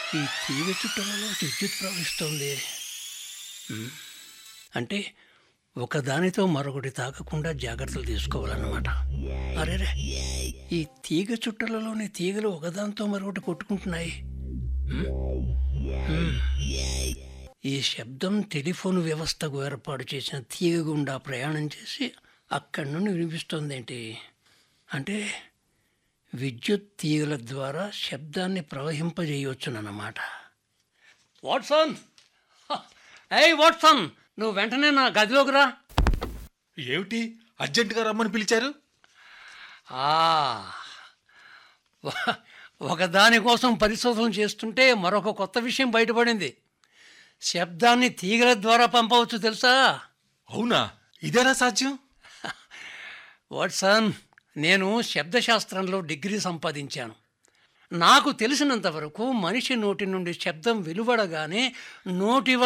ఈ తీగ చుట్టలలో విద్యుత్ ప్రవహిస్తోంది ఉమ్, అంటే ఒకదానితో మరొకటి తాకకుండా జాగ్రత్తలు తీసుకోవాలన్నమాట అరేరే ఈ తీగ చుట్టలలోని తీగలు ఒకదానితో మరొకటి కొట్టుకుంటున్నాయి ఉమ్, ఉమ్. ఈ శబ్దం టెలిఫోన్ వ్యవస్థకు ఏర్పాటు చేసిన తీగ గుండా ప్రయాణం చేసి అక్కడి నుండి వినిపిస్తుంది ఏంటి అంటే విద్యుత్ తీగల ద్వారా శబ్దాన్ని ప్రవహింపజేయవచ్చునన్నమాట వాట్సన్ ఏయ్ వాట్సన్ నువ్వు వెంటనే నా గదిలోకి రా ఏమిటి అర్జెంటుగా రమ్మని పిలిచారు ఆ, ఒక- ఒకదాని కోసం పరిశోధన చేస్తుంటే మరొక కొత్త విషయం బయటపడింది శబ్దాన్ని తీగల ద్వారా పంపవచ్చు తెలుసా అవునా ఇదేనా సాధ్యం వాట్సన్ నేను శబ్దశాస్త్రంలో డిగ్రీ సంపాదించాను నాకు తెలిసినంత వరకు మనిషి నోటి నుండి శబ్దం వెలువడగానే నోటి